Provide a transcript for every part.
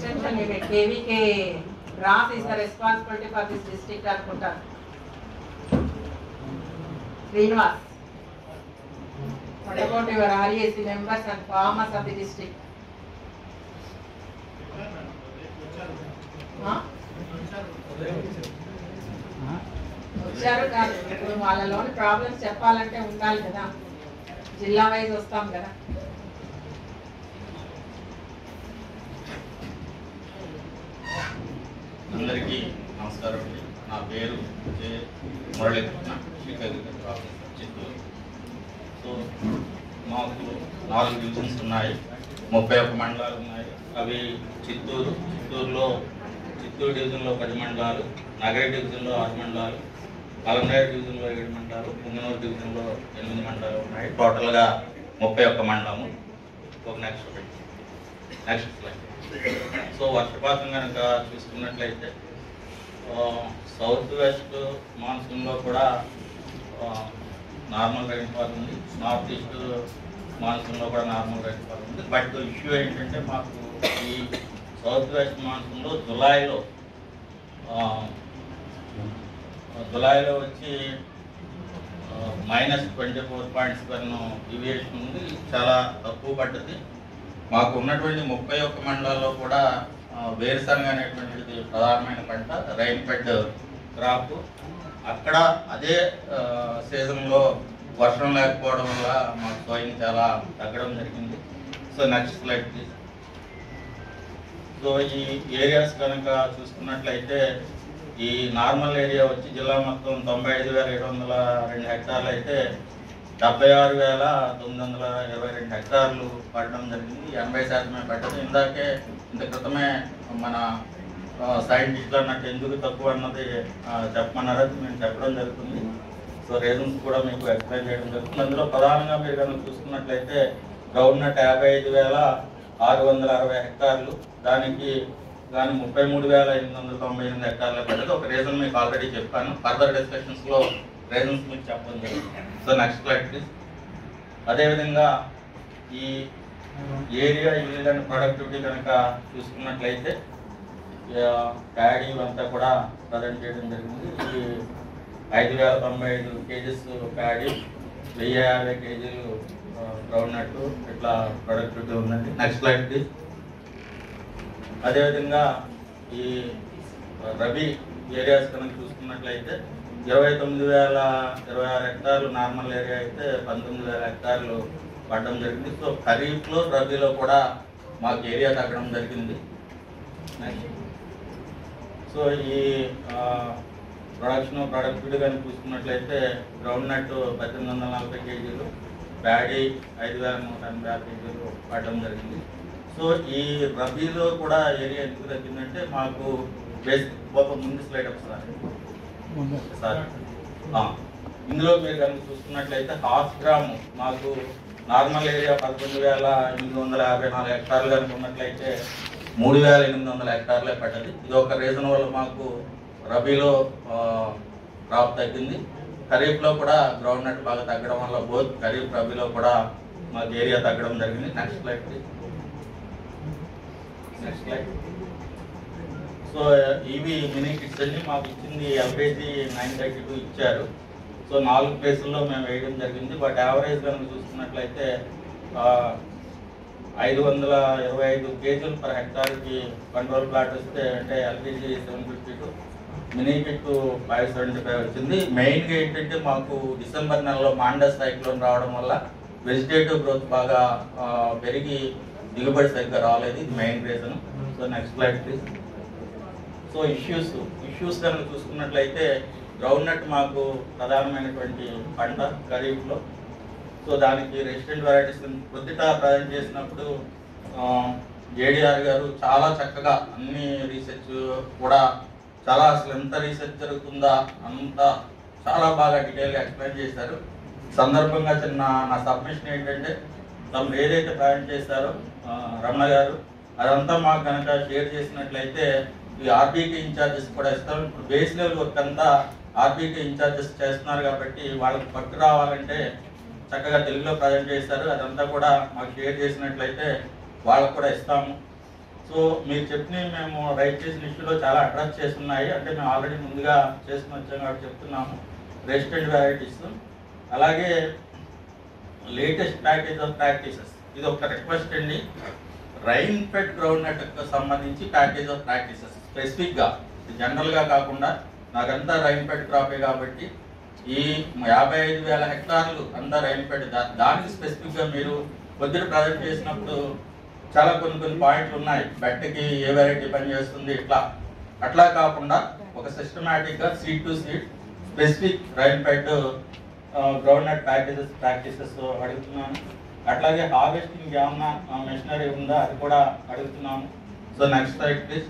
Extension unit KVK రాస్ is the responsibility for this district అనుకుంటాను Srinivas What about your RESC members and farmers of the district? Huh? వచ్చారు కాదు ఇప్పుడు వాళ్ళలోని problems చెప్పాలంటే ఉండాలి కదా జిల్లా వైజ్ వస్తాం కదా అందరికీ నమస్కారం అండి నా పేరు జే మురళీకృష్ణ శ్రీక్ అగ్రికల్చర్ ఆఫీసర్ చిత్తూరు సో మాకు నాలుగు డివిజన్స్ ఉన్నాయి ముప్పై ఒక్క మండలాలు ఉన్నాయి అవి చిత్తూరు చిత్తూరులో చిత్తూరు డివిజన్లో పది మండలాలు నగర డివిజన్లో ఆరు మండలాలు అలంగారు డివిజన్లో ఏడు మండలాలు పుంగనూరు డివిజన్లో ఎనిమిది మండలాలు ఉన్నాయి టోటల్గా ముప్పై ఒక్క మండలము ఒక నెక్స్ట్ నెక్స్ట్ స్లైడ్ సో వర్షపాతం కనుక చూసుకున్నట్లయితే సౌత్ వెస్ట్ మాన్సూన్లో కూడా నార్మల్ రైన్ఫాల్ ఉంది నార్త్ ఈస్ట్ మాన్సూన్లో కూడా నార్మల్ రైన్ఫాల్ ఉంది బట్ ఇష్యూ ఏంటంటే మాకు ఈ సౌత్ వెస్ట్ మాన్సూన్లో జులైలో ఆ, జులైలో వచ్చి minus twenty four point seven deviation ఉంది చాలా తక్కువ పడ్డది మాకు ఉన్నటువంటి ముప్పై ఒక్క మండలాల్లో కూడా ఆ, వేరుశనగ అనేటువంటిది ప్రధానమైన పంట రైన్ ఫెడ్ క్రాప్ అక్కడ అదే ఆ, సీజన్లో వర్షం లేకపోవడం వల్ల మాకు సోయింగ్ చాలా తగ్గడం జరిగింది so next slide please so ఈ ఏరియాస్ కనుక చూసుకున్నట్లయితే ఈ నార్మల్ ఏరియా వచ్చి జిల్లా మొత్తం తొంభై ఐదు వేల ఏడు వందల రెండు హెక్టార్లు అయితే డెబ్బై ఆరు వేల తొమ్మిది వందల ఇరవై రెండు హెక్టార్లు పడడం జరిగింది ఎనభై శాతమే పడ్డది ఇందాకే ఇంత క్రితమే మన సైంటిస్టులు అన్నట్టు ఎందుకు తక్కువ అన్నది ఆ, చెప్పమన్నారు అది మేము చెప్పడం జరుగుతుంది సో రీజన్స్ కూడా మీకు ఎక్స్ప్లెయిన్ చేయడం జరుగుతుంది అందులో ప్రధానంగా మీరు కనుక చూసుకున్నట్లయితే గ్రౌండ్ నట్ యాభై ఐదు వేల ఆరు వందల అరవై హెక్టార్లు దానికి దాని ముప్పై మూడు వేల ఎనిమిది వందల తొంభై ఎనిమిది హెక్టార్ల పడ్డది ఒక రీజన్ మీకు ఆల్రెడీ చెప్పాను ఫర్దర్ డిస్కషన్స్లో రీజన్స్ మీకు చెప్పడం జరుగుతుంది సో నెక్స్ట్ స్లైడ్ ప్లీజ్ అదేవిధంగా ఈ ఏరియా yield అండ్ ప్రొడక్టివిటీ కనుక చూసుకున్నట్లయితే ప్యాడీ అంతా కూడా ప్రజెంట్ చేయడం జరిగింది ఈ ఐదు వేల తొంభై ఐదు కేజీస్ ప్యాడీ వెయ్యి యాభై కేజీలు గ్రౌండ్ నట్టు ఇట్లా ప్రొడక్టివిటీ ఉందండి నెక్స్ట్ స్లైడ్ ప్లీజ్ అదేవిధంగా ఈ రబీ ఏరియాస్ కనుక చూసుకున్నట్లయితే ఇరవై తొమ్మిది వేల ఇరవై ఆరు హెక్టార్లు నార్మల్ ఏరియా అయితే పంతొమ్మిది వేల హెక్టార్లు పడడం జరిగింది సో ఖరీఫ్లో రబీలో కూడా మాకు ఏరియా తగ్గడం జరిగింది Next. సో ఈ ప్రొడక్షన్ ప్రొడక్టివిటీ కానీ చూసుకున్నట్లయితే గ్రౌండ్ నట్ పద్దెనిమిది వందల నలభై కేజీలు ప్యాడీ ఐదు వేల నూట ఎనభై ఆరు కేజీలు పడడం జరిగింది సో ఈ రబీలో కూడా ఏరియా ఎందుకు తగ్గిందంటే మాకు బేస్ ఒక ముందు స్లైడ్ ఒకసారి సార్ ఆ, ఇందులో మీరు కనుక చూసుకున్నట్లయితే హాఫ్ గ్రామ్ మాకు నార్మల్ ఏరియా పదకొండు వేల ఎనిమిది వందల యాభై నాలుగు హెక్టార్లు కనుక ఉన్నట్లయితే మూడు వేల ఎనిమిది వందల హెక్టార్లే పడ్డది ఇది ఒక రీజన్ వల్ల మాకు రబీలో క్రాప్ తగ్గింది ఖరీఫ్లో కూడా గ్రౌండ్ నట్ బాగా తగ్గడం వల్ల బోత్ ఖరీఫ్ రబీలో కూడా మాకు ఏరియా తగ్గడం జరిగింది next slide please next slide so ఇవి మినీ కిట్స్ అన్ని మాకు ఇచ్చింది ఎల్కేజీ నైన్ థర్టీ టూ ఇచ్చారు సో నాలుగు ప్లేసుల్లో మేము వేయడం జరిగింది బట్ యావరేజ్ కనుక చూసుకున్నట్లయితే ఆ, ఐదు వందల ఇరవై ఐదు కేజీలు పర్ హెక్టార్కి కంట్రోల్ ప్లాట్ వస్తే అంటే LKG seven fifty two mini kit five seventy five వచ్చింది మెయిన్గా ఏంటంటే మాకు డిసెంబర్ నెలలో మాండస్ సైక్లోన్ రావడం వల్ల వెజిటేటివ్ గ్రోత్ బాగా ఆ, పెరిగి దిగుబడి సరిగ్గా రాలేదు ఇది main reason so next slide please so issues issues కనుక చూసుకున్నట్లయితే గ్రౌండ్ నట్ మాకు ప్రధానమైనటువంటి పంట ఖరీఫ్లో సో దానికి రెసిడెంట్ వెరైటీస్ ప్రొద్దుట ప్రజెంట్ చేసినప్పుడు జేడిఆర్ గారు చాలా చక్కగా అన్ని రీసెర్చ్ కూడా చాలా అసలు ఎంత రీసెర్చ్ జరుగుతుందా అంత చాలా బాగా డీటెయిల్గా ఎక్స్ప్లెయిన్ చేశారు సందర్భంగా చిన్న నా సబ్మిషన్ ఏంటంటే తమరు ఏదైతే ప్రయాణం చేశారో ఆ, రమణ గారు అదంతా మాకు కనుక షేర్ చేసినట్లయితే ఈ ఆర్బీటీ ఇన్ఛార్జెస్ కూడా ఇస్తాం ఇప్పుడు బేస్ లెవెల్ వర్క్ అంతా ఆర్బీటీ ఇన్ఛార్జెస్ చేస్తున్నారు కాబట్టి వాళ్ళకి పట్టు రావాలంటే చక్కగా తెలుగులో ప్రజెంట్ చేస్తారు అదంతా కూడా మాకు షేర్ చేసినట్లయితే వాళ్ళకు కూడా ఇస్తాము సో మీరు చెప్పిన మేము రైట్ చేసిన ఇష్యూలో చాలా అడ్రస్ చేస్తున్నాయి అంటే మేము ఆల్రెడీ ముందుగా చేసుకుని వచ్చాం కాబట్టి చెప్తున్నాము రెసిడెంట్ వెరైటీస్ అలాగే లేటెస్ట్ ప్యాకేజ్ ఆఫ్ ప్రాక్టీసెస్ ఇది ఒక రిక్వెస్ట్ అండి రైన్ ఫెడ్ గ్రౌండ్ నెట్కి సంబంధించి ప్యాకేజ్ ఆఫ్ ప్రాక్టీసెస్ స్పెసిఫిక్గా జనరల్గా కాకుండా నాకంతా రైన్ ఫెడ్ క్రాపే కాబట్టి ఈ యాభై ఐదు వేల హెక్టార్లు అంతా రైన్ ఫెడ్ దా- దానికి స్పెసిఫిక్గా మీరు కొద్దిగా ప్రజెంట్ చేసినప్పుడు చాలా కొన్ని కొన్ని పాయింట్లు ఉన్నాయి బెట్టకి ఏ వెరైటీ పని చేస్తుంది ఇట్లా అట్లా కాకుండా ఒక సిస్టమేటిక్గా seat to seat specific rainfed groundnut packages practices అడుగుతున్నాను అట్లాగే హార్వెస్టింగ్ ఏమన్నా మెషినరీ ఉందా అది కూడా అడుగుతున్నాము సో నెక్స్ట్ సైడ్ ప్లీజ్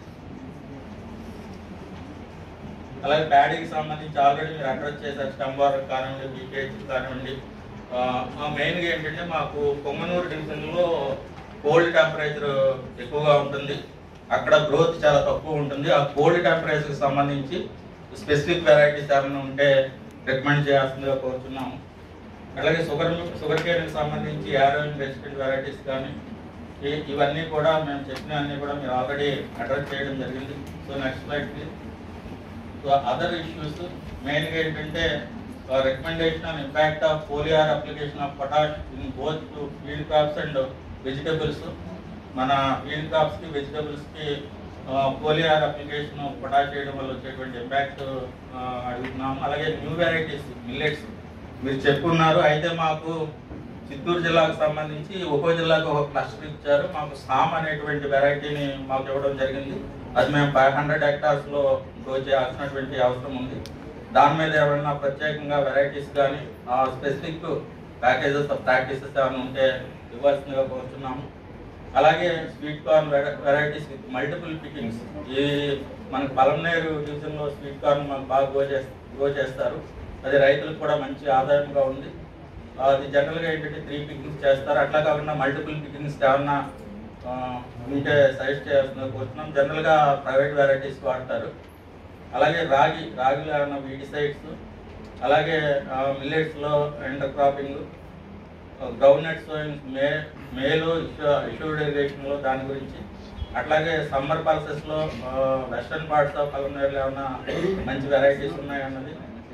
అలాగే ప్యాడీకి సంబంధించి ఆల్రెడీ మీరు అడ్రస్ చేశారు స్టమ్ వర్క్ కానివ్వండి బీకేజ్ కానివ్వండి మెయిన్గా ఏంటంటే మాకు పొంగనూరు డివిజన్లో కోల్డ్ టెంపరేచర్ ఎక్కువగా ఉంటుంది అక్కడ గ్రోత్ చాలా తక్కువ ఉంటుంది ఆ కోల్డ్ టెంపరేచర్కి సంబంధించి స్పెసిఫిక్ వెరైటీస్ ఏమైనా ఉంటే రికమెండ్ చేయాల్సిందిగా కోరుతున్నాము అలాగే షుగర్ షుగర్ కేన్కి సంబంధించి యారోయిన్ రెసిడెంట్ వెరైటీస్ కానీ ఈ- ఇవన్నీ కూడా మేము చెప్పిన అన్ని కూడా మీరు ఆల్రెడీ అడ్రస్ చేయడం జరిగింది so next slide please so other issues మెయిన్గా ఏంటంటే recommendation on impact of foliar application of potash in both field crops and vegetables మన ఫీల్డ్ క్రాప్స్కి వెజిటబుల్స్కి పోలియార్ అప్లికేషన్ పొటాష్ చేయడం వల్ల వచ్చేటువంటి ఇంపాక్ట్ అడుగుతున్నాము అలాగే న్యూ వెరైటీస్ మిల్లెట్స్ మీరు చెప్పున్నారు అయితే మాకు చిత్తూరు జిల్లాకు సంబంధించి ఒక్కో జిల్లాకు ఒక క్లస్టర్ ఇచ్చారు మాకు సామ్ అనేటువంటి వెరైటీని మాకు ఇవ్వడం జరిగింది అది మేము ఫైవ్ హండ్రెడ్ హెక్టార్స్ లో గ్రో చేయాల్సినటువంటి అవసరం ఉంది దాని మీద ఏమైనా ప్రత్యేకంగా వెరైటీస్ కానీ స్పెసిఫిక్ ప్యాకేజెస్ ఆఫ్ ప్రాక్టీసెస్ ఏమైనా ఉంటే ఇవ్వాల్సిందిగా కోరుతున్నాము అలాగే sweet corn varieties with multiple pickings ఈ మనకి పలంనేరు డివిజన్లో స్వీట్ కార్న్ మనకు బాగా గ్రో చేస్ గ్రో చేస్తారు అది రైతులకు కూడా మంచి ఆదాయంగా ఉంది అది జనరల్గా ఏంటంటే త్రీ పికింగ్స్ చేస్తారు అట్లా కాకుండా మల్టిపుల్ పికింగ్స్ ఏమన్నా ఆ, ఉంటే సజెస్ట్ చేయాల్సిందిగా కోరుతున్నాం జనరల్గా ప్రైవేట్ వెరైటీస్ వాడతారు అలాగే రాగి రాగిలో ఏమన్నా వీడిసైడ్స్ అలాగే మిల్లెట్స్లో intercropping groundnuts May మేలో ఇష్యూడ్ ఇరిగేషన్లో దాని గురించి అట్లాగే సమ్మర్ పల్సెస్లో వెస్టర్న్ పార్ట్స్ ఆఫ్ పలమనేరులో ఏమన్నా మంచి వెరైటీస్ ఉన్నాయన్నది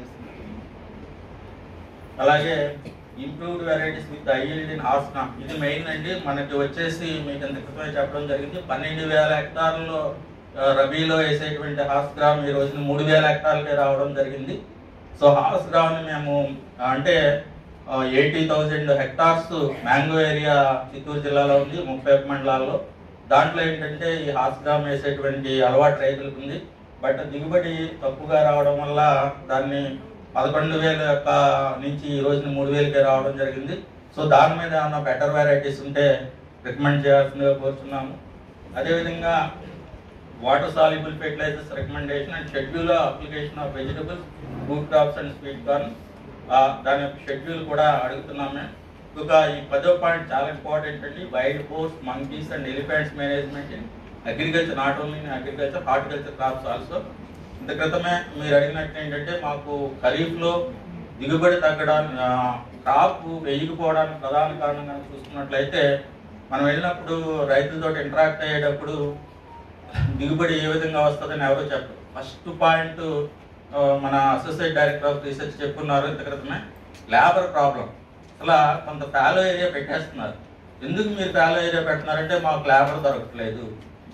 అలాగే improved varieties with yield in హాస్నా ఇది మెయిన్ అండి మనకి వచ్చేసి మీకు ఎంత క్రితమే చెప్పడం జరిగింది పన్నెండు వేల హెక్టార్లలో ఆ, రబీలో వేసేటువంటి హాస్ గ్రామ్ ఈ రోజున మూడు వేల హెక్టార్లకే రావడం జరిగింది సో హాస్ గ్రామ్ని మేము ఆ, అంటే eighty thousand hectares mango area Chittoor జిల్లాలో ఉంది ముప్పై ఒక్క మండలాల్లో దాంట్లో ఏంటంటే ఈ హాస్ గ్రామ్ వేసేటువంటి అలవాటు రైతులకు ఉంది బట్ దిగుబడి తక్కువగా రావడం వల్ల దాన్ని పదకొండు వేల యొక్క నుంచి ఈ రోజున మూడు వేలకే రావడం జరిగింది సో దాని మీద ఏమైనా బెటర్ వెరైటీస్ ఉంటే రికమెండ్ చేయాల్సిందిగా కోరుతున్నాము అదేవిధంగా water soluble fertilizers recommendation and schedule application of vegetables food crops and sweet corn దాని యొక్క షెడ్యూల్ కూడా అడుగుతున్నామే ఇంకా ఈ పదో పాయింట్ చాలా ఇంపార్టెంట్ అండి wild boars monkeys and elephants management in agriculture not only in agriculture horticulture crops also ఇంత క్రితమే మీరు అడిగినట్టు ఏంటంటే మాకు ఖరీఫ్లో దిగుబడి తగ్గడానికి క్రాప్ వేయకపోవడానికి ప్రధాన కారణంగా చూసుకున్నట్లయితే మనం వెళ్ళినప్పుడు రైతులతో ఇంటరాక్ట్ అయ్యేటప్పుడు దిగుబడి ఏ విధంగా వస్తుందని ఎవరో చెప్పరు ఫస్ట్ పాయింట్ మన అసోసియేట్ డైరెక్టర్ ఆఫ్ రీసెర్చ్ చెప్పున్నారు ఇంత క్రితమే లేబర్ ప్రాబ్లం అసలు కొంత ఫ్యాలో ఏరియా పెట్టేస్తున్నారు ఎందుకు మీరు ఫ్యాలో ఏరియా పెడుతున్నారంటే మాకు లేబర్ దొరకట్లేదు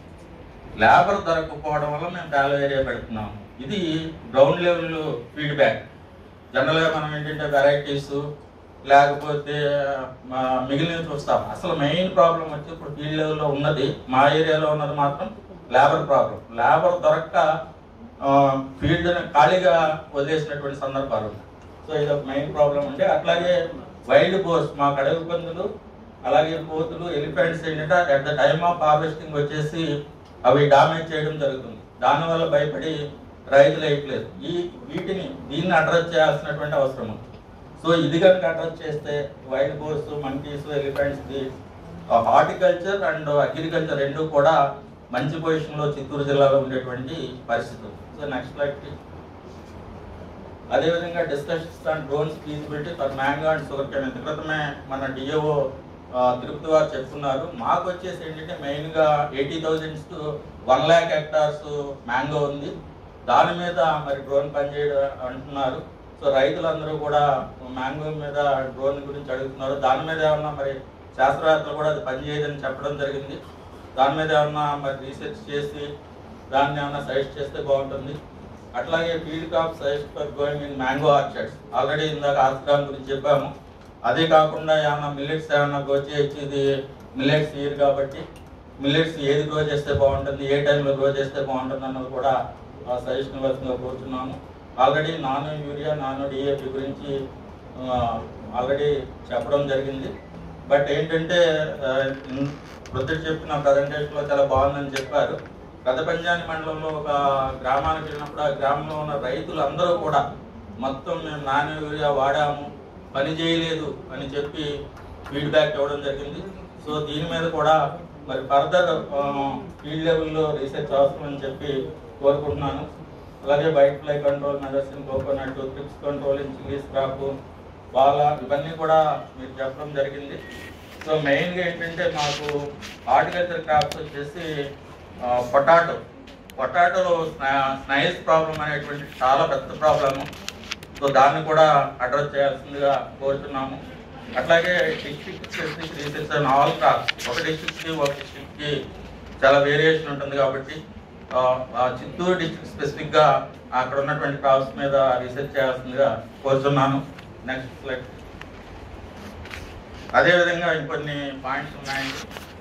లేబర్ దొరకకపోవడం వల్ల మేము ఫ్యాలో ఏరియా పెడుతున్నాము ఇది గ్రౌండ్ లెవెల్ ఫీడ్బ్యాక్ జనరల్గా మనం ఏంటంటే వెరైటీస్ లేకపోతే మా మిగిలిన చూస్తాం అసలు మెయిన్ ప్రాబ్లం వచ్చి ఇప్పుడు ఫీల్డ్ లెవెల్లో ఉన్నది మా ఏరియాలో ఉన్నది మాత్రం లేబర్ ప్రాబ్లం లేబర్ దొరక్క ఫీల్డ్ ఖాళీగా వదిలేసినటువంటి సందర్భాలు ఉన్నాయి సో ఇది ఒక మెయిన్ ప్రాబ్లం ఉంటే అట్లాగే వైల్డ్ బోర్స్ మా అడవి పందులు అలాగే కోతులు ఎలిఫెంట్స్ ఏంటంటే at the time of harvesting వచ్చేసి అవి డామేజ్ చేయడం జరుగుతుంది దానివల్ల భయపడి రైతులు వేయట్లేదు ఈ వీటిని దీన్ని అడ్రస్ చేయాల్సినటువంటి అవసరం ఉంది సో ఇది కనుక అడ్రస్ చేస్తే wild boars monkeys elephants the horticulture and agriculture రెండు కూడా మంచి పొజిషన్లో చిత్తూరు జిల్లాలో ఉండేటువంటి పరిస్థితి సో నెక్స్ట్ స్లైడ్ అదేవిధంగా discussions on drones feasibility for mango and sugarcane ఇంత క్రితమే మన డిఓ ఆ, తిరుపతి వారు చెప్తున్నారు మాకు వచ్చేసి ఏంటంటే మెయిన్గా eighty thousands to one lakh hectares mango ఉంది దాని మీద మరి డ్రోన్ పనిచేయడం అంటున్నారు సో రైతులందరూ కూడా మ్యాంగో మీద డ్రోన్ గురించి అడుగుతున్నారు దాని మీద ఏమన్నా మరి శాస్త్రవేత్తలు కూడా అది పనిచేయదని చెప్పడం జరిగింది దాని మీద ఏమన్నా మరి రీసెర్చ్ చేసి దాన్ని ఏమన్నా సజెస్ట్ చేస్తే బాగుంటుంది అట్లాగే field crop suggest for going in mango orchards already ఇందాక ఆస్ట్రామ్ గురించి చెప్పాము అదే కాకుండా ఏమన్నా మిల్లెట్స్ ఏమన్నా గ్రో చేయొచ్చు ఇది మిల్లెట్స్ ఇయర్ కాబట్టి మిల్లెట్స్ ఏది గ్రో చేస్తే బాగుంటుంది ఏ టైంలో గ్రో చేస్తే బాగుంటుంది అన్నది కూడా సజెషన్ ఇవ్వాల్సిందిగా కోరుతున్నాము already nano urea nano DAP గురించి ఆల్రెడీ చెప్పడం జరిగింది బట్ ఏంటంటే ఆ, ఇన్- ప్రొద్దుట చెప్పిన ప్రజెంటేషన్లో చాలా బాగుందని చెప్పారు గత పంజాని మండలంలో ఒక గ్రామానికి వెళ్ళినప్పుడు ఆ గ్రామంలో ఉన్న రైతులు అందరూ కూడా మొత్తం మేము నానో యూరియా వాడాము పని చేయలేదు అని చెప్పి ఫీడ్బ్యాక్ ఇవ్వడం జరిగింది సో దీని మీద కూడా మరి ఫర్దర్ ఫీల్డ్ లెవెల్లో రీసెర్చ్ అవసరం అని చెప్పి కోరుకుంటున్నాను అలాగే white fly control medicine coconut thrips control in chillies crop బాగా ఇవన్నీ కూడా మీరు చెప్పడం జరిగింది సో మెయిన్గా ఏంటంటే మాకు హార్టికల్చర్ క్రాప్స్ వచ్చేసి పొటాటో పొటాటో స్నైల్స్ ప్రాబ్లం అనేటువంటి చాలా పెద్ద ప్రాబ్లము సో దాన్ని కూడా అడ్రస్ చేయాల్సిందిగా కోరుతున్నాము అట్లాగే district specific research and all crops ఒక డిస్ట్రిక్ట్కి ఒక డిస్ట్రిక్ట్కి చాలా వేరియేషన్ ఉంటుంది కాబట్టి ఆ, ఆ చిత్తూరు డిస్ట్రిక్ట్ స్పెసిఫిక్గా అక్కడ ఉన్నటువంటి క్రాప్స్ మీద రీసెర్చ్ చేయాల్సిందిగా కోరుతున్నాను నెక్స్ట్ స్లైడ్ అదేవిధంగా ఇంకొన్ని పాయింట్స్ ఉన్నాయండి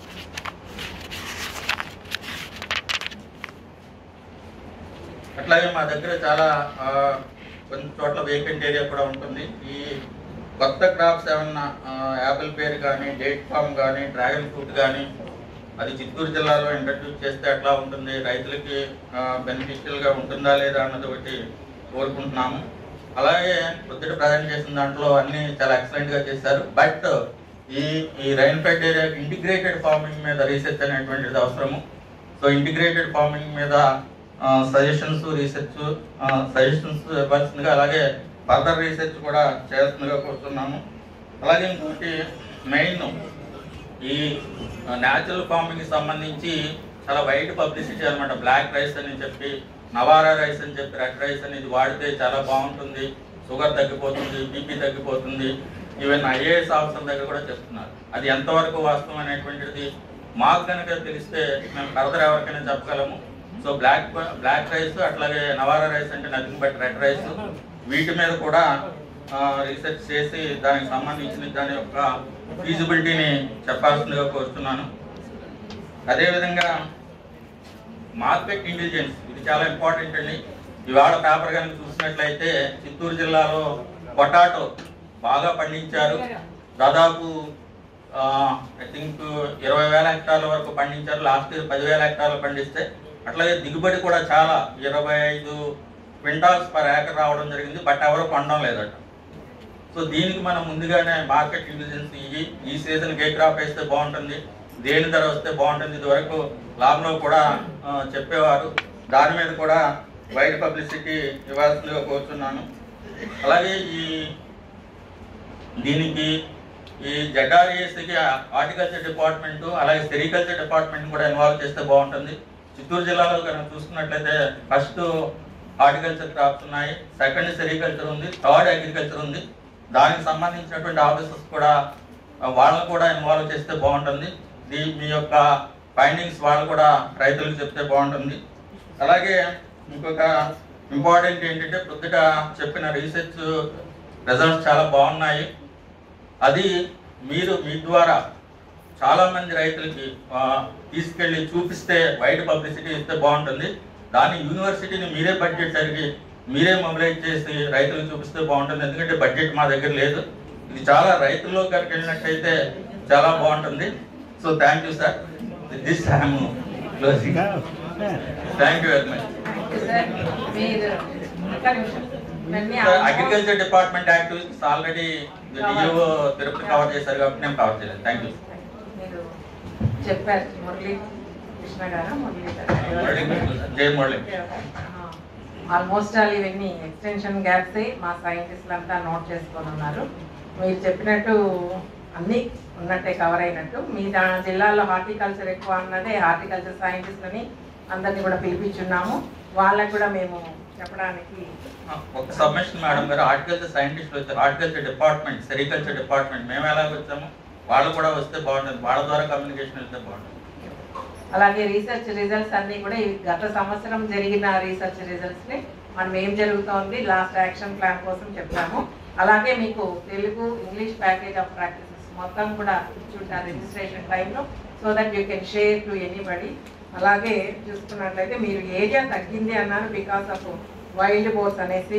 అట్లాగే మా దగ్గర చాలా ఆ, కొన్ని చోట్ల వేకెంట్ ఏరియా కూడా ఉంటుంది ఈ కొత్త క్రాప్స్ ఏమన్నా ఆ, యాపిల్ పేరు కానీ డేట్ ఫామ్ కానీ డ్రాగన్ ఫ్రూట్ కానీ అది చిత్తూరు జిల్లాలో ఇంట్రడ్యూస్ చేస్తే ఎట్లా ఉంటుంది రైతులకి బెనిఫిషియల్గా ఉంటుందా లేదా అన్నది ఒకటి కోరుకుంటున్నాము అలాగే పొద్దుట ప్రజెంట్ చేసిన దాంట్లో అన్ని చాలా ఎక్సలెంట్గా చేశారు బట్ ఈ ఈ rainfed area integrated farming మీద రీసెర్చ్ అనేటువంటిది అవసరము సో ఇంటిగ్రేటెడ్ ఫార్మింగ్ మీద సజెషన్స్ రీసెర్చ్ సజెషన్స్ ఇవ్వాల్సిందిగా అలాగే ఫర్దర్ రీసెర్చ్ కూడా చేయాల్సిందిగా కోరుతున్నాము అలాగే ఇంకోటి మెయిన్ ఈ న్యాచురల్ ఫార్మింగ్ సంబంధించి చాలా వైడ్ పబ్లిసిటీ అన్నమాట బ్లాక్ రైస్ అని చెప్పి నవారా రైస్ అని చెప్పి రెడ్ రైస్ అని ఇది వాడితే చాలా బాగుంటుంది షుగర్ తగ్గిపోతుంది బీపీ తగ్గిపోతుంది ఈవెన్ ఐఏఎస్ ఆఫీసర్ దగ్గర కూడా చెప్తున్నారు అది ఎంతవరకు వాస్తవం అనేటువంటిది మాకు కనుక తెలిస్తే మేము ఫర్దర్ ఎవరికైనా చెప్పగలము సో బ్లాక్ బ్లాక్ రైస్ అట్లాగే నవారా రైస్ అంటే నథింగ్ బట్ రెడ్ రైస్ వీటి మీద కూడా రీసెర్చ్ చేసి దానికి సంబంధించిన దాని యొక్క ఫీజిబిలిటీని చెప్పాల్సిందిగా కోరుతున్నాను అదేవిధంగా మార్కెట్ ఇంటెలిజెన్స్ ఇది చాలా ఇంపార్టెంట్ అండి ఇవాళ పేపర్ కనుక చూసినట్లయితే చిత్తూరు జిల్లాలో పొటాటో బాగా పండించారు దాదాపు ఐ థింక్ ఇరవై వేల హెక్టార్ల వరకు పండించారు లాస్ట్ ఇయర్ పదివేల హెక్టార్లు పండిస్తే అట్లాగే దిగుబడి కూడా చాలా ఇరవై ఐదు క్వింటాల్స్ పర్ ఏకర్ రావడం జరిగింది బట్ ఎవరు కొనడం లేదట సో దీనికి మనం ముందుగానే మార్కెట్ ఇంటెలిజెన్స్ ఇవి ఈ సీజన్కి ఏ క్రాప్ వేస్తే బాగుంటుంది దేని ధర వస్తే బాగుంటుంది ఇది వరకు లాభంలో కూడా ఆ, చెప్పేవారు దాని మీద కూడా వైడ్ పబ్లిసిటీ ఇవ్వాల్సిందిగా కోరుతున్నాను అలాగే ఈ దీనికి ఈ జెడ్ఆర్ఏసీకి హార్టికల్చర్ డిపార్ట్మెంట్ అలాగే సెరికల్చర్ డిపార్ట్మెంట్ కూడా ఇన్వాల్వ్ చేస్తే బాగుంటుంది చిత్తూరు జిల్లాలో కనుక చూసుకున్నట్లయితే ఫస్ట్ హార్టికల్చర్ క్రాప్స్ ఉన్నాయి సెకండ్ సెరికల్చర్ ఉంది థర్డ్ అగ్రికల్చర్ ఉంది దానికి సంబంధించినటువంటి ఆఫీసర్స్ కూడా ఆ, వాళ్ళని కూడా ఇన్వాల్వ్ చేస్తే బాగుంటుంది దీ మీ యొక్క ఫైండింగ్స్ వాళ్ళు కూడా రైతులకు చెప్తే బాగుంటుంది అలాగే ఇంకొక ఇంపార్టెంట్ ఏంటంటే ప్రొద్దుట చెప్పిన రీసెర్చ్ రిజల్ట్స్ చాలా బాగున్నాయి అది మీరు మీ ద్వారా చాలా మంది రైతులకి ఆ, తీసుకెళ్ళి చూపిస్తే వైడ్ పబ్లిసిటీ ఇస్తే బాగుంటుంది దాని యూనివర్సిటీని మీరే బడ్జెట్ సరిగి మీరే మొబిలైజ్ చేసి రైతులకు చూపిస్తే బాగుంటుంది ఎందుకంటే బడ్జెట్ మా దగ్గర లేదు ఇది చాలా రైతుల్లో కనుక వెళ్ళినట్టయితే చాలా బాగుంటుంది so thank you sir this I'm closing thank you very much sir మీరు ఒక్క నిమిషం ఇవన్నీ agriculture department activities already DO Tirupati cover చేశారు కాబట్టి నేను కవర్ చేయలేదు థ్యాంక్ యూ మీరు చెప్పారు మురళీ కృష్ణ గారు మురళీ గారు జై మురళి ఆల్మోస్ట్ ఆల్ ఇవన్నీ ఎక్స్టెన్షన్ గ్యాప్స్ మా సైంటిస్టులు అంతా నోట్ చేసుకొని ఉన్నారు మీరు చెప్పినట్టు అన్ని ఉన్నట్టే కవర్ అయినట్టు మీ దా- జిల్లాలో హార్టికల్చర్ ఎక్కువ అన్నదే హార్టికల్చర్ సైంటిస్ట్ని అందరినీ కూడా పిలిపించున్నాము వాళ్ళకు కూడా మేము చెప్పడానికి ఒక సబ్మిషన్ మేడం గారు హార్టికల్చర్ సైంటిస్టులు వచ్చారు హార్టికల్చర్ డిపార్ట్మెంట్ సెరికల్చర్ డిపార్ట్మెంట్ మేము ఎలాగ వచ్చాము వాళ్ళు కూడా వస్తే బాగుంటుంది వాళ్ళ ద్వారా కమ్యూనికేషన్ వెళ్తే బాగుంటుంది అలాగే రీసెర్చ్ రిజల్ట్స్ అన్నీ కూడా ఈ గత సంవత్సరం జరిగిన రీసెర్చ్ రిజల్ట్స్ని మనం ఏం జరుగుతోంది లాస్ట్ యాక్షన్ ప్లాన్ కోసం చెప్పాము అలాగే మీకు Telugu English package of practices మొత్తం కూడా ఇచ్చుంటారు రిజిస్ట్రేషన్ టైంలో so that you can share to anybody అలాగే చూసుకున్నట్లయితే మీరు ఏరియా తగ్గింది అన్నారు బికాస్ ఆఫ్ వైల్డ్ బోర్స్ అనేసి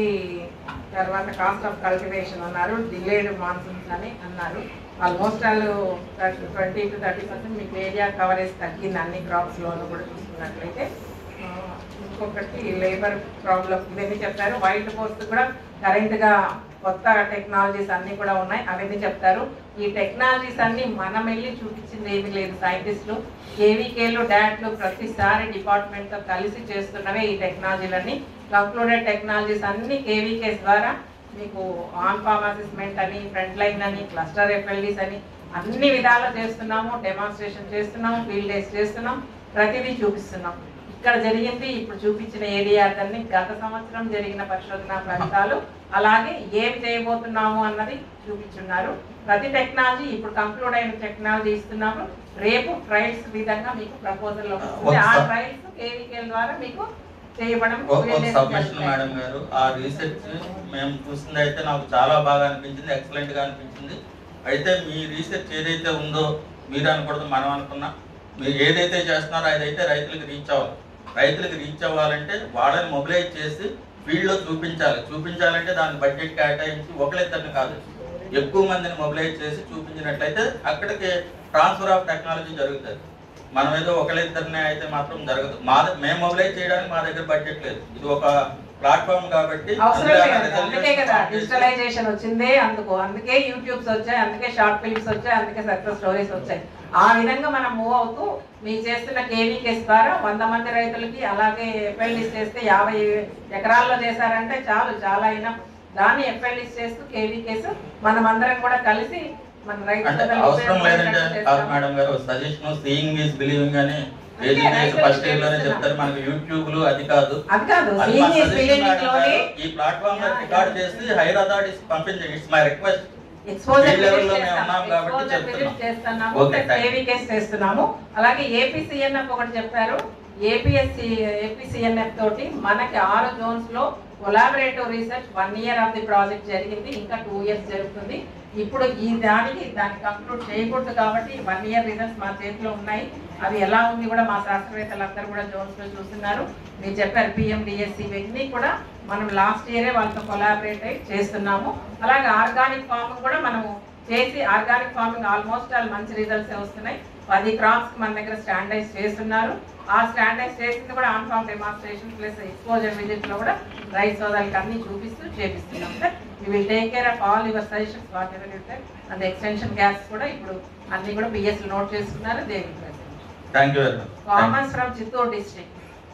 తర్వాత కాస్ట్ ఆఫ్ కల్టివేషన్ అన్నారు డిలేడ్ మాన్సూన్స్ అని అన్నారు ఆల్మోస్ట్ వాళ్ళు ట్వంటీ టు థర్టీ పర్సెంట్ మీకు ఏరియా కవరేజ్ తగ్గింది అన్ని క్రాప్స్లోనూ కూడా చూసుకున్నట్లయితే ఆ, ఇంకొకటి లేబర్ ప్రాబ్లం ఇవన్నీ చెప్పారు వైల్డ్ బోర్స్ కూడా కరెంట్గా కొత్త టెక్నాలజీస్ అన్నీ కూడా ఉన్నాయి అవన్నీ చెప్తారు ఈ టెక్నాలజీస్ అన్ని మనం వెళ్ళి చూపించింది ఏమీ లేదు సైంటిస్టులు కేవీకేలు డాట్లు ప్రతిసారి డిపార్ట్మెంట్తో కలిసి చేస్తున్నవే ఈ టెక్నాలజీలన్నీ కంక్లూడెడ్ టెక్నాలజీస్ అన్ని కేవీకేస్ ద్వారా మీకు ఆన్ ఫార్మ్ అసెస్మెంట్ అని ఫ్రంట్ లైన్ అని క్లస్టర్ ఎఫ్ఎల్డీస్ అని అన్ని విధాలు చేస్తున్నాము డెమాన్స్ట్రేషన్ చేస్తున్నాము ఫీల్డ్ డేస్ చేస్తున్నాం ప్రతిదీ చూపిస్తున్నాం ఇక్కడ జరిగింది ఇప్పుడు చూపించిన ఏరియాస్ అన్ని గత సంవత్సరం జరిగిన పరిశోధన ఫలితాలు అలాగే ఏమి చేయబోతున్నాము అన్నది చూపించున్నారు ప్రతి టెక్నాలజీ ఇప్పుడు కంక్లూడ్ అయిన టెక్నాలజీ ఇస్తున్నాము రేపు ట్రయల్స్ విధంగా మీకు ప్రపోజల్ వస్తుంది ఆ ఒకసారి- ట్రయల్స్ కేవీకేల్ ద్వారా మీకు చేయబడం ఒక field days సబ్మిషన్ జరుగుతాయి. మేడం గారు ఆ రీసెర్చ్ మేము చూసింది అయితే నాకు చాలా బాగా అనిపించింది ఎక్సలెంట్ గా అనిపించింది అయితే మీ రీసెర్చ్ ఏదైతే ఉందో మీరు అనకూడదు మనం అనుకున్నా మీరు ఏదైతే చేస్తున్నారో అదైతే రైతులకు రీచ్ అవ్వాలి రైతులకు రీచ్ అవ్వాలంటే వాళ్ళని మొబిలైజ్ చేసి ఫీల్డ్ లో చూపించాలి చూపించాలంటే దానికి బడ్జెట్ కేటాయించి ఒకళ్ళిద్దరిని కాదు ఎక్కువ మందిని మొబిలైజ్ చేసి చూపించినట్లయితే అక్కడికి ట్రాన్స్ఫర్ ఆఫ్ టెక్నాలజీ జరుగుతుంది మనం ఏదో ఒకళ్ళిద్దరినే అయితే మాత్రం జరగదు మా ద- మేము మొబిలైజ్ చేయడానికి మా దగ్గర బడ్జెట్ లేదు ఇది ఒక ప్లాట్ఫామ్ కాబట్టి అవసరం అందులో లేదు resolution అందుకే కదా form చేసి- డిజిటలైజేషన్ వచ్చిందే అందుకు అందుకే యూట్యూబ్స్ వచ్చాయి అందుకే షార్ట్ ఫిల్మ్స్ వచ్చాయి అందుకే సక్సెస్ స్టోరీస్ వచ్చాయి ఆ విధంగా మనం మూవ్ అవుతూ మీరు చేస్తున్న కేవీకేస్ ద్వారా వంద మంది రైతులకి అలాగే ఎఫ్ఎల్డీస్ చేస్తే యాభై ఎకరాల్లో చేశారంటే చాలు చాలా అయినా దాన్ని ఎఫ్ఎల్డీస్ చేస్తూ కేవీకేస్ మనం అందరం కూడా కలిసి మన రైతు అంటే సోదరులకు అవసరం లేదంటే ఉపయోగపడేటట్టు కాదు చేస్తాం. మేడం గారు సజెషన్ సీయింగ్ ఈజ్ బిలీవింగ్ అని అంతే, ఏజెన్సీ రైతులకు ఫస్ట్ ఇయర్ లోనే తెలుస్తున్నా. చెప్తారు మనకి యూట్యూబ్ లో అది కాదు అది కాదు అది మా సీనియర్ suggestion మేడం బిలీవింగ్లోని గారు. ఈ ప్లాట్ఫామ్ లో రికార్డ్ చేసి హైర్ అథారిటీస్ పంపించండి ఇట్స్ మై రిక్వెస్ట్ ఎక్స్పోజర్ ఈ level విజిట్ లో మేము చేస్తాం. ఉన్నాం కాబట్టి ఎక్స్పోజర్ చెప్తున్నాం. విజిట్ చేస్తున్నాము Okay, thank you. కేవీకేస్ చేస్తున్నాము అలాగే ఏపీసీఎన్ఎఫ్ ఒకటి చెప్పారు ఏపీఎస్సి ఏపీసీఎన్ఎఫ్ తోటి మనకి ఆరు జోన్స్ లో collaborative research one year of the project జరిగింది ఇంకా టూ ఇయర్స్ జరుగుతుంది ఇప్పుడు ఈ దానికి దాన్ని కంక్లూడ్ చేయకూడదు కాబట్టి వన్ ఇయర్ రిజల్ట్స్ మా చేతిలో ఉన్నాయి అవి ఎలా ఉంది కూడా మా శాస్త్రవేత్తలందరూ కూడా జోన్స్ లో చూస్తున్నారు మీరు చెప్పారు పిఎండిఎస్సి ఇవన్నీ కూడా మనం లాస్ట్ ఇయరే వాళ్ళతో కొలాబరేట్ అయి చేస్తున్నాము అలాగే ఆర్గానిక్ ఫార్మింగ్ కూడా మనము చేసి ఆర్గానిక్ ఫార్మింగ్ ఆల్మోస్ట్ ఆల్ మంచి రిజల్ట్స్ వస్తున్నాయి పది క్రాప్స్ మన దగ్గర స్టాండర్డైజ్ చేస్తున్నారు ఆ స్టాండర్డైజ్ చేసింది కూడా on farm demonstration plus exposure visit లో కూడా రైతు సోదరులకు అన్ని చూపిస్తూ చేపిస్తున్నాం sir you will take care of all your suggestions whatever you sir and extension gaps కూడా ఇప్పుడు అన్ని కూడా బిఎస్ నోట్ చేసుకున్నారు they will present thank you very much commerce from Chittoor district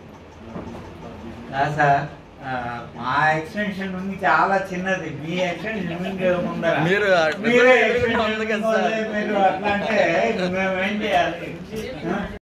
ఆ సార్ ఆ, మా ఎక్స్టెన్షన్ ఉంది చాలా చిన్నది మీ ఎక్స్టెన్షన్ ముందు ముందర మీరు ఆ మీరే ఎదురుగుండా ఉంది కదా సార్. extension మీరు అట్లా అంటే మేము ఏం చేయాలి ఆ?